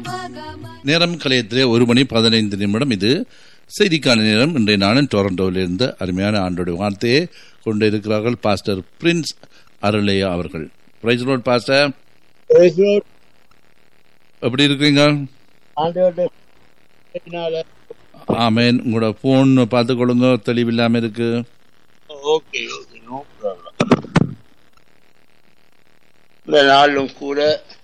நேரம் கலையத்திலே ஒரு மணி பதினைந்து நிமிடம் இது செய்திக்கான நேரம் இன்றைய நாளின் டொரண்டோவிலிருந்து அருமையான ஆண்டோட வார்த்தையை கொண்டு இருக்கிறார்கள் பாஸ்டர் பிரின்ஸ் அருளையா அவர்கள் praise lord pastor Praise Lord. எப்படி இருக்கிறீங்க ஆண்டவருடைய கிருபையினால ஆமேன் உங்களோட போன் பார்த்து கொள்ளுங்க தெளிவில்லாம இருக்கு ஓகே ஓகே நோ ப்ராப்ளம் இந்த நாளும் கூட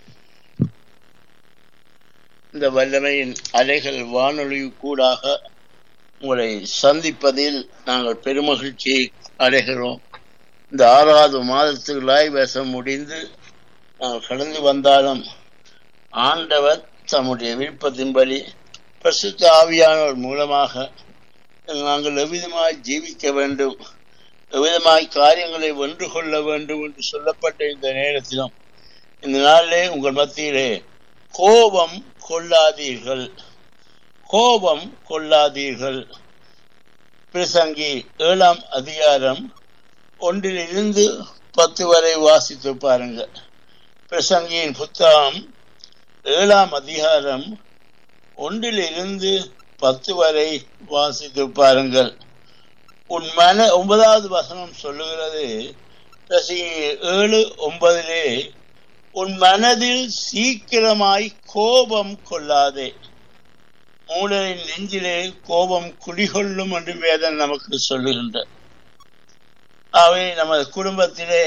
இந்த வல்லமையின் அலைகள் வானொலி கூடாக உங்களை சந்திப்பதில் நாங்கள் பெருமகிழ்ச்சியை அடைகிறோம் இந்த ஆறாவது மாதத்துக்கு லாய் வேஷம் முடிந்து நாங்கள் கடந்து வந்தாலும் ஆண்டவர் தம்முடைய விருப்பத்தின்படி பரிசுத்த ஆவியானவர் மூலமாக நாங்கள் எவ்விதமாய் ஜீவிக்க வேண்டும் எவ்விதமாய் காரியங்களை வென்று கொள்ள வேண்டும் என்று சொல்லப்பட்ட இந்த நேரத்திலும் இந்த நாளிலே உங்கள் மத்தியிலே கோபம் கொள்ளாதீர்கள் கோபம் கொள்ளாதீர்கள் பிரசங்கி ஏழாம் அதிகாரம் ஒன்றிலிருந்து பத்து வரை வாசித்து பாருங்க பிரசங்கியின் புத்தகம் ஏழாம் அதிகாரம் ஒன்றிலிருந்து பத்து வரை வாசித்து பாருங்கள் உன் மன ஒன்பதாவது வசனம் சொல்லுகிறது பிரசங்கி ஏழு ஒன்பதிலே உன் மனதில் சீக்கிரமாய் கோபம் கொள்ளாதே மூடரின் நெஞ்சிலே கோபம் குடிகொள்ளும் என்று வேதம் நமக்கு சொல்லுகின்ற அவை நமது குடும்பத்திலே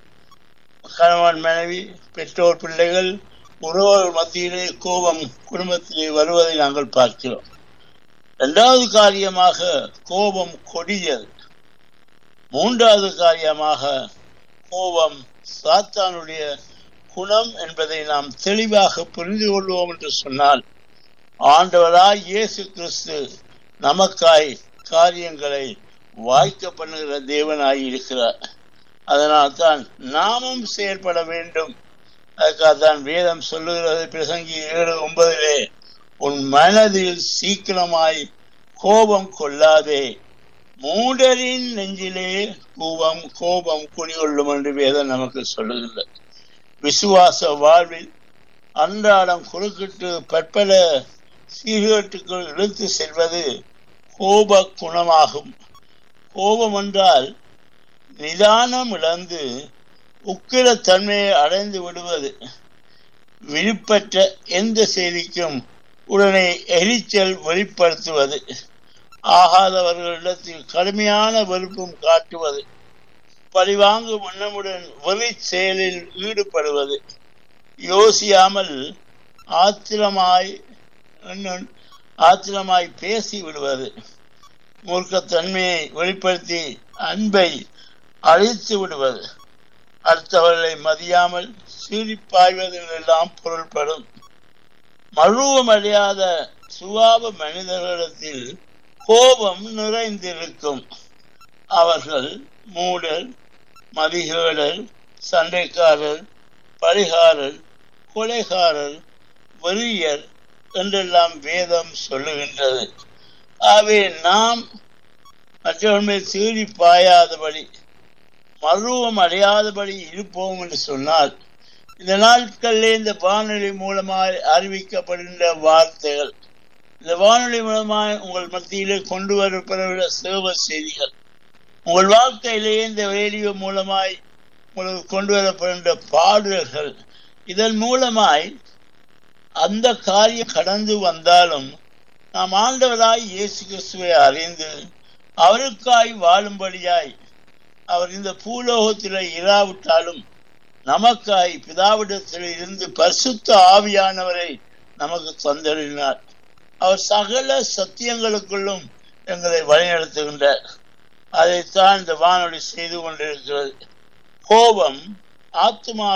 கணவன் மனைவி பெற்றோர் பிள்ளைகள் உறவுகள் மத்தியிலே கோபம் குடும்பத்திலே வருவதை நாங்கள் பார்க்கிறோம் இரண்டாவது காரியமாக கோபம் கொடியது மூன்றாவது காரியமாக கோபம் சாத்தானுடைய குணம் என்பதை நாம் தெளிவாக புரிந்து கொள்வோம் என்று சொன்னால் ஆண்டவராய் இயேசு கிறிஸ்து நமக்காய் காரியங்களை வாய்க்க பண்ணுகிற தேவனாய் இருக்கிறார் அதனால் தான் நாமும் செயல்பட வேண்டும் அதுக்காக தான் வேதம் சொல்லுகிறது பிரசங்கி ஏழு ஒன்பதிலே உன் மனதில் சீக்கிரமாய் கோபம் கொள்ளாதே மூடரின் நெஞ்சிலே கோபம் கோபம் குடிகொள்ளும் என்று வேதம் நமக்கு சொல்லுகின்றது விசுவாச வாழ்வில் அன்றாடம் குறுக்கிட்டு பற்பல சீர்கேட்டுக்குள் இழுத்து செல்வது கோப குணமாகும் கோபம் என்றால் நிதானம் இழந்து உக்கிரத்தன்மையை அடைந்து விடுவது விருப்பற்ற எந்த செய்திக்கும் உடனே எரிச்சல் வெளிப்படுத்துவது ஆகாதவர்களிடத்தில் கடுமையான வெறுப்பும் காட்டுவது பழிவாங்கும் எண்ணமுடன் வெறி செயலில் ஈடுபடுவது யோசியாமல் ஆத்திரமாய் ஆத்திரமாய் பேசி விடுவது மூர்க்கத்தன்மையை வெளிப்படுத்தி அன்பை அழித்து விடுவது அடுத்தவர்களை மதியாமல் சீரிப்பாய்வதிலெல்லாம் பொருள்படும் மழுவமடையாத சுவாப மனிதர்களிடத்தில் கோபம் நிறைந்திருக்கும் அவர்கள் மூடர் மதிகேடர் சண்டைக்காரர் பரிகாரர் கொலைகாரர் வெறியர் என்றெல்லாம் வேதம் சொல்லுகின்றது ஆகவே நாம் மற்றவர்கள் சீறி பாயாதபடி மருவம் அடையாதபடி இருப்போம் என்று சொன்னால் இந்த நாட்களிலே இந்த வானொலி மூலமாய் அறிவிக்கப்படுகின்ற வார்த்தைகள் இந்த வானொலி மூலமாய் உங்கள் மத்தியிலே கொண்டு வரப்படுகிற சேவ செய்திகள் உங்கள் வாழ்க்கையிலேயே இந்த ரேடியோ மூலமாய் உங்களுக்கு கொண்டு வரப்படுகின்ற பாடல்கள் இதன் மூலமாய் அந்த காரியம் கடந்து வந்தாலும் நாம் ஆண்டவராய் இயேசு கிறிஸ்துவை அறிந்து அவருக்காய் வாழும்படியாய் அவர் இந்த பூலோகத்தில் இராவிட்டாலும் நமக்காய் பிதாவிடத்தில் இருந்து பரிசுத்த ஆவியானவரை நமக்கு தந்தறினார் அவர் சகல சத்தியங்களுக்குள்ளும் எங்களை வழிநடத்துகின்றார் அதைத்தான் இந்த வானொலி செய்து கொண்டிருக்கிறது கோபம் ஆத்மா